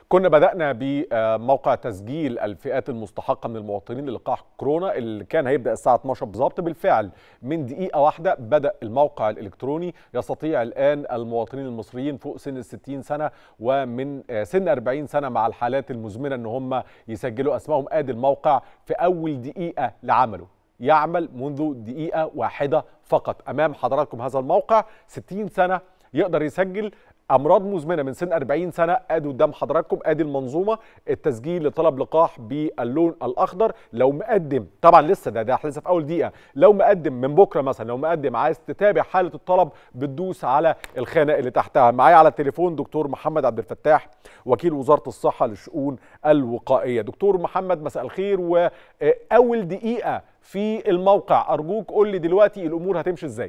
كنا بدأنا بموقع تسجيل الفئات المستحقة من المواطنين للقاح كورونا اللي كان هيبدأ الساعة 12 بالظبط بالفعل من دقيقة واحدة بدأ الموقع الإلكتروني يستطيع الآن المواطنين المصريين فوق سن ال 60 سنة ومن سن 40 سنة مع الحالات المزمنة إن هم يسجلوا أسمائهم آدي الموقع في أول دقيقة لعمله يعمل منذ دقيقة واحدة فقط أمام حضراتكم هذا الموقع 60 سنة يقدر يسجل امراض مزمنه من سن 40 سنه ادي قدام حضراتكم ادي المنظومه التسجيل لطلب لقاح باللون الاخضر لو مقدم طبعا لسه ده ده لسه في اول دقيقه لو مقدم من بكره مثلا لو مقدم عايز تتابع حاله الطلب بتدوس على الخانه اللي تحتها معايا على التليفون دكتور محمد عبد الفتاح وكيل وزاره الصحه للشؤون الوقائيه دكتور محمد مساء الخير واول دقيقه في الموقع ارجوك قول لي دلوقتي الامور هتمشي ازاي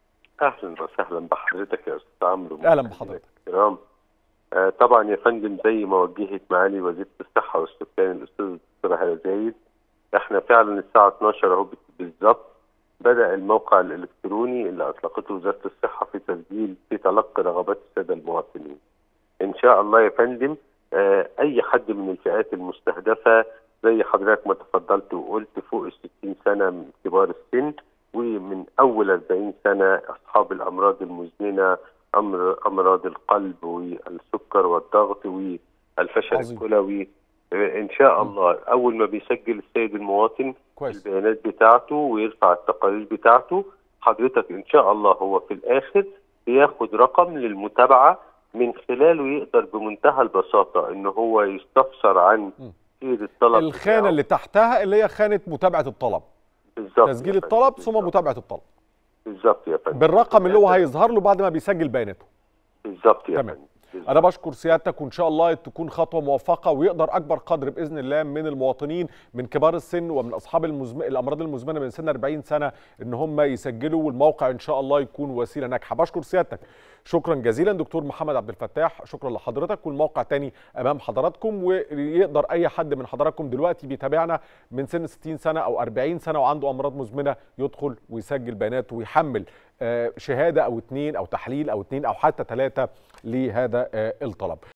اهلا وسهلا بحضرتك يا استاذ عمرو اهلا بحضرتك الكرام آه طبعا يا فندم زي ما وجهت معالي وزيره الصحه والسكان الاستاذ الدكتور هلا زايد احنا فعلا الساعه 12 اهو بالظبط بدا الموقع الالكتروني اللي اطلقته وزاره الصحه في تسجيل في تلقي رغبات الساده المواطنين. ان شاء الله يا فندم آه اي حد من الفئات المستهدفه زي حضرتك ما تفضلت وقلت فوق ال 60 سنه من كبار السن ومن اول 40 سنه اصحاب الامراض المزمنه امر امراض القلب والسكر والضغط والفشل عظيم. الكلوي ان شاء الله اول ما بيسجل السيد المواطن كويس البيانات بتاعته ويرفع التقارير بتاعته حضرتك ان شاء الله هو في الاخر بياخد رقم للمتابعه من خلاله يقدر بمنتهى البساطه ان هو يستفسر عن م. سير الطلب الخانه بتاعه. اللي تحتها اللي هي خانه متابعه الطلب بالظبط تسجيل يا فندم، الطلب ثم بالظبط. متابعه الطلب بالظبط يا فندم بالرقم اللي هو هيظهر له بعد ما بيسجل بياناته بالظبط يا تمام. فندم بالظبط. انا بشكر سيادتك وان شاء الله تكون خطوه موفقه ويقدر اكبر قدر باذن الله من المواطنين من كبار السن ومن اصحاب المزم... الامراض المزمنه من سن 40 سنه ان هم يسجلوا والموقع ان شاء الله يكون وسيله ناجحه بشكر سيادتك شكرا جزيلا دكتور محمد عبد الفتاح شكرا لحضرتك والموقع تاني امام حضراتكم ويقدر اي حد من حضراتكم دلوقتي بيتابعنا من سن 60 سنه او 40 سنه وعنده امراض مزمنه يدخل ويسجل بياناته ويحمل آه، شهاده او اتنين او تحليل او اتنين او حتى ثلاثه لهذا آه، الطلب